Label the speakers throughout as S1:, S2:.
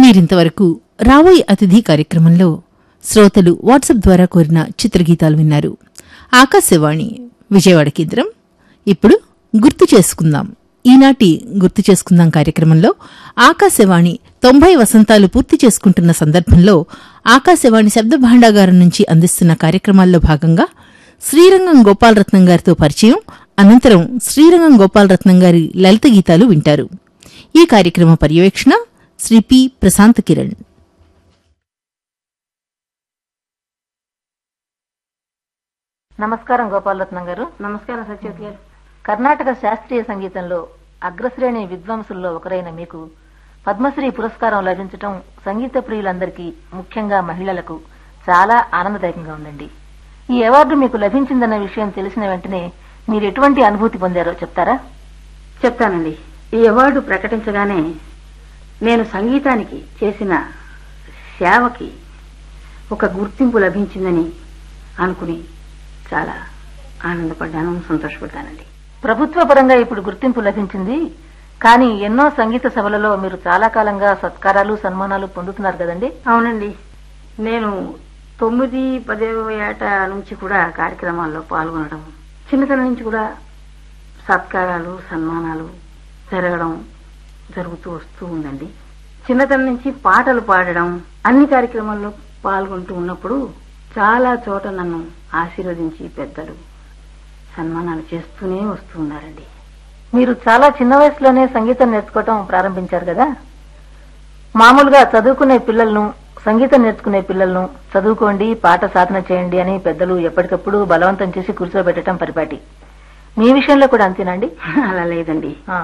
S1: మీరింతవరకు రాబోయే అతిథి కార్యక్రమంలో శ్రోతలు వాట్సాప్ ద్వారా కోరిన చిత్రగీతాలు విన్నారు ఆకాశవాణి విజయవాడ కేంద్రం ఇప్పుడు గుర్తు చేసుకుందాం ఈనాటి గుర్తు చేసుకుందాం కార్యక్రమంలో ఆకాశవాణి తొంభై వసంతాలు పూర్తి చేసుకుంటున్న సందర్భంలో ఆకాశవాణి శబ్ద భాండాగారం నుంచి అందిస్తున్న కార్యక్రమాల్లో భాగంగా శ్రీరంగం గోపాలరత్నం గారితో పరిచయం అనంతరం శ్రీరంగం గోపాలరత్నం గారి లలిత గీతాలు వింటారు ఈ కార్యక్రమ పర్యవేక్షణ శ్రీ పి ప్రశాంత్ కిరణ్
S2: నమస్కారం గోపాలరత్నం గారు
S3: నమస్కారం సత్యవతి గారు
S2: కర్ణాటక శాస్త్రీయ సంగీతంలో అగ్రశ్రేణి విద్వాంసుల్లో ఒకరైన మీకు పద్మశ్రీ పురస్కారం లభించటం సంగీత ప్రియులందరికీ ముఖ్యంగా మహిళలకు చాలా ఆనందదాయకంగా ఉందండి ఈ అవార్డు మీకు లభించిందన్న విషయం తెలిసిన వెంటనే మీరు ఎటువంటి అనుభూతి పొందారో చెప్తారా
S3: చెప్తానండి ఈ అవార్డు ప్రకటించగానే నేను సంగీతానికి చేసిన సేవకి ఒక గుర్తింపు లభించిందని అనుకుని చాలా ఆనందపడ్డాను సంతోషపడ్డానండి
S2: ప్రభుత్వ పరంగా ఇప్పుడు గుర్తింపు లభించింది కానీ ఎన్నో సంగీత సభలలో మీరు చాలా కాలంగా సత్కారాలు సన్మానాలు పొందుతున్నారు కదండి
S3: అవునండి నేను తొమ్మిది పదేవ ఏట నుంచి కూడా కార్యక్రమాల్లో పాల్గొనడం చిన్నతనం నుంచి కూడా సత్కారాలు సన్మానాలు జరగడం జరుగుతూ వస్తూ ఉందండి చిన్నతనం నుంచి పాటలు పాడడం అన్ని కార్యక్రమాల్లో పాల్గొంటూ ఉన్నప్పుడు చాలా చోట నన్ను ఆశీర్వదించి పెద్దలు సన్మానాలు చేస్తూనే వస్తూ ఉన్నారండి
S2: మీరు చాలా చిన్న వయసులోనే సంగీతం నేర్చుకోవటం ప్రారంభించారు కదా మామూలుగా చదువుకునే పిల్లలను సంగీతం నేర్చుకునే పిల్లలను చదువుకోండి పాట సాధన చేయండి అని పెద్దలు ఎప్పటికప్పుడు బలవంతం చేసి కూర్చోబెట్టడం పరిపాటి మీ విషయంలో కూడా అంతేనండి
S3: అలా లేదండి
S2: ఆ,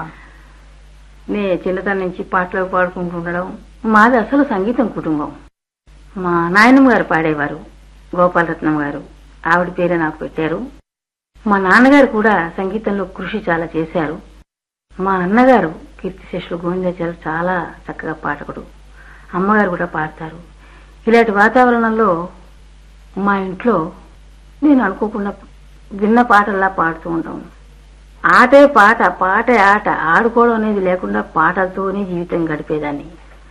S3: నే చిన్నతనం నుంచి పాటలు పాడుకుంటూ ఉండడం మాది అసలు సంగీతం కుటుంబం మా నాయనమ్మ గారు పాడేవారు గోపాలరత్నం గారు ఆవిడ పేరే నాకు పెట్టారు మా నాన్నగారు కూడా సంగీతంలో కృషి చాలా చేశారు మా అన్నగారు కీర్తిశేషులు గోవిందాచార్య చాలా చక్కగా పాటకుడు అమ్మగారు కూడా పాడతారు ఇలాంటి వాతావరణంలో మా ఇంట్లో నేను అనుకోకుండా విన్న పాటల్లా పాడుతూ ఉంటాం ఆటే పాట పాటే ఆట ఆడుకోవడం అనేది లేకుండా పాటలతోనే జీవితం గడిపేదాన్ని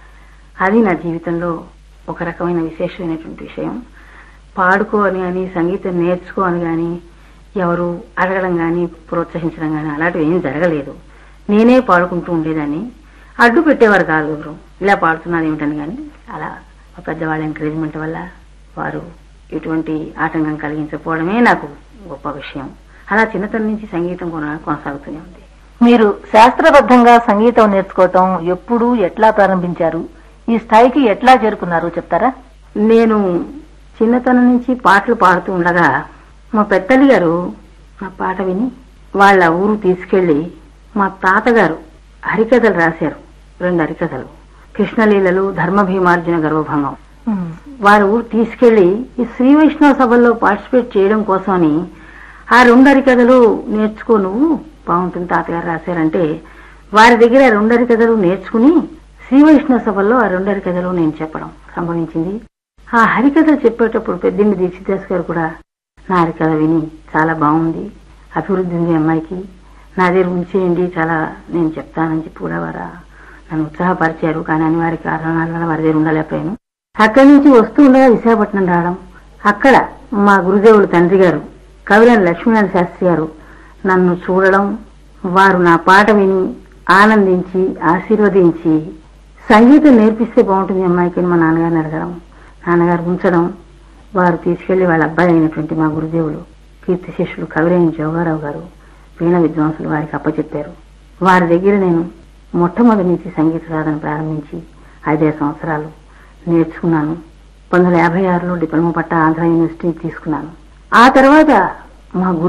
S3: అది నా జీవితంలో ఒక రకమైన విశేషమైనటువంటి విషయం పాడుకో అని కానీ సంగీతం నేర్చుకో అని కానీ ఎవరు అడగడం కానీ ప్రోత్సహించడం కానీ అలాంటివి ఏం జరగలేదు నేనే పాడుకుంటూ ఉండేదాన్ని అడ్డు పెట్టేవారు కాదు ఎవరు ఇలా పాడుతున్నారు ఏమిటని కానీ అలా మా పెద్దవాళ్ళ ఎంకరేజ్మెంట్ వల్ల వారు ఎటువంటి ఆటంకం కలిగించకపోవడమే నాకు గొప్ప విషయం అలా చిన్నతనం నుంచి సంగీతం కొన కొనసాగుతూనే ఉంది
S2: మీరు శాస్త్రబద్ధంగా సంగీతం నేర్చుకోవటం ఎప్పుడు ఎట్లా ప్రారంభించారు ఈ స్థాయికి ఎట్లా చేరుకున్నారు చెప్తారా
S3: నేను చిన్నతనం నుంచి పాటలు పాడుతూ ఉండగా మా పెద్దలి గారు నా పాట విని వాళ్ళ ఊరు తీసుకెళ్లి మా తాతగారు హరికథలు రాశారు రెండు హరికథలు కృష్ణలీలలు ధర్మ భీమార్జున గర్వభంగం వారి ఊరు తీసుకెళ్లి ఈ శ్రీ వైష్ణవ సభల్లో పార్టిసిపేట్ చేయడం కోసమని ఆ రెండు హరికథలు నేర్చుకో నువ్వు బాగుంటుంది తాతగారు రాశారంటే వారి దగ్గర ఆ రెండు హరికథలు నేర్చుకుని శ్రీ వైష్ణవ సభల్లో ఆ రెండు హరికథలు నేను చెప్పడం సంభవించింది ఆ హరికథలు చెప్పేటప్పుడు పెద్దిండి దీక్షితాస్ గారు కూడా నా హరికథ విని చాలా బాగుంది అభివృద్ధి ఉంది అమ్మాయికి నా దగ్గర ఉంచేయండి చాలా నేను చెప్తానని చెప్పి కూడా వారు నన్ను ఉత్సాహపరిచారు కానీ అనివార్య కారణాల వల్ల వారి దగ్గర ఉండలేకపోయాను అక్కడి నుంచి వస్తూ ఉండగా విశాఖపట్నం రావడం అక్కడ మా గురుదేవులు తండ్రి గారు కవిరాని లక్ష్మీనారాయణ శాస్త్రి గారు నన్ను చూడడం వారు నా పాట విని ఆనందించి ఆశీర్వదించి సంగీతం నేర్పిస్తే బాగుంటుంది అమ్మాయికి అని మా నాన్నగారిని అడగడం నాన్నగారు ఉంచడం వారు తీసుకెళ్లి వాళ్ళ అబ్బాయి అయినటువంటి మా గురుదేవులు కీర్తి శిష్యులు కవిరేని జోగారావు గారు వీణ విద్వాంసులు వారికి అప్పచెప్పారు వారి దగ్గర నేను మొట్టమొదటి నుంచి సంగీత సాధన ప్రారంభించి ఐదైదు సంవత్సరాలు నేర్చుకున్నాను పంతొమ్మిది వందల యాభై ఆరులో డిప్లొమా పట్టా ఆంధ్ర యూనివర్సిటీ తీసుకున్నాను ఆ తర్వాత మా గురు